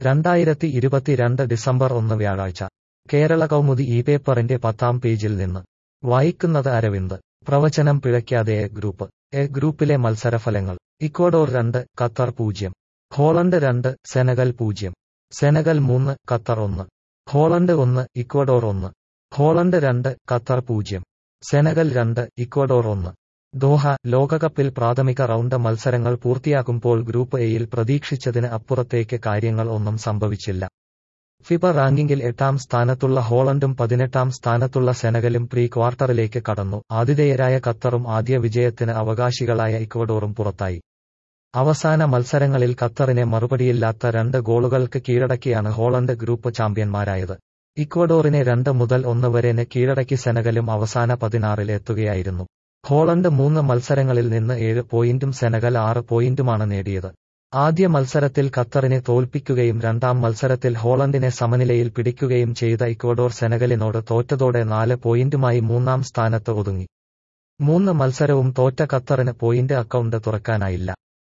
രണ്ടായിരത്തി ഇരുപത്തിരണ്ട് ഡിസംബർ ഒന്ന് വ്യാഴാഴ്ച കേരള കൗമുദി ഈ പേപ്പറിന്റെ പത്താം പേജിൽ നിന്ന് വായിക്കുന്നത് അരവിന്ദ് പ്രവചനം പിഴയ്ക്കാതെ എ ഗ്രൂപ്പ് എ ഗ്രൂപ്പിലെ മത്സരഫലങ്ങൾ ഇക്വഡോർ രണ്ട് ഖത്തർ പൂജ്യം ഹോളണ്ട് രണ്ട് സെനഗൽ പൂജ്യം സെനഗൽ മൂന്ന് ഖത്തർ ഒന്ന് ഹോളണ്ട് ഒന്ന് ഇക്വഡോർ ഒന്ന് ഹോളണ്ട് രണ്ട് ഖത്തർ പൂജ്യം സെനഗൽ രണ്ട് ഇക്വഡോർ ഒന്ന് ദോഹ ലോകകപ്പിൽ പ്രാഥമിക റൗണ്ട് മത്സരങ്ങൾ പൂർത്തിയാക്കുമ്പോൾ ഗ്രൂപ്പ് എയിൽ പ്രതീക്ഷിച്ചതിന് അപ്പുറത്തേക്ക് കാര്യങ്ങൾ ഒന്നും സംഭവിച്ചില്ല ഫിഫ റാങ്കിങ്ങിൽ എട്ടാം സ്ഥാനത്തുള്ള ഹോളണ്ടും പതിനെട്ടാം സ്ഥാനത്തുള്ള സെനഗലും പ്രീ ക്വാർട്ടറിലേക്ക് കടന്നു ആതിഥേയരായ ഖത്തറും ആദ്യ വിജയത്തിന് അവകാശികളായ ഇക്വഡോറും പുറത്തായി അവസാന മത്സരങ്ങളിൽ ഖത്തറിനെ മറുപടിയില്ലാത്ത രണ്ട് ഗോളുകൾക്ക് കീഴടക്കിയാണ് ഹോളണ്ട് ഗ്രൂപ്പ് ചാമ്പ്യന്മാരായത് ഇക്വഡോറിനെ രണ്ട് മുതൽ ഒന്ന് വരെന് കീഴടക്കി സെനഗലും അവസാന പതിനാറിൽ എത്തുകയായിരുന്നു ഹോളണ്ട് മൂന്ന് മത്സരങ്ങളിൽ നിന്ന് ഏഴ് പോയിന്റും സെനഗൽ ആറ് പോയിന്റുമാണ് നേടിയത് ആദ്യ മത്സരത്തിൽ ഖത്തറിനെ തോൽപ്പിക്കുകയും രണ്ടാം മത്സരത്തിൽ ഹോളണ്ടിനെ സമനിലയിൽ പിടിക്കുകയും ചെയ്ത ഇക്വഡോർ സെനഗലിനോട് തോറ്റതോടെ നാല് പോയിന്റുമായി മൂന്നാം സ്ഥാനത്ത് ഒതുങ്ങി മൂന്ന് മത്സരവും തോറ്റ ഖത്തറിന് പോയിന്റ് അക്കൗണ്ട് തുറക്കാനായില്ല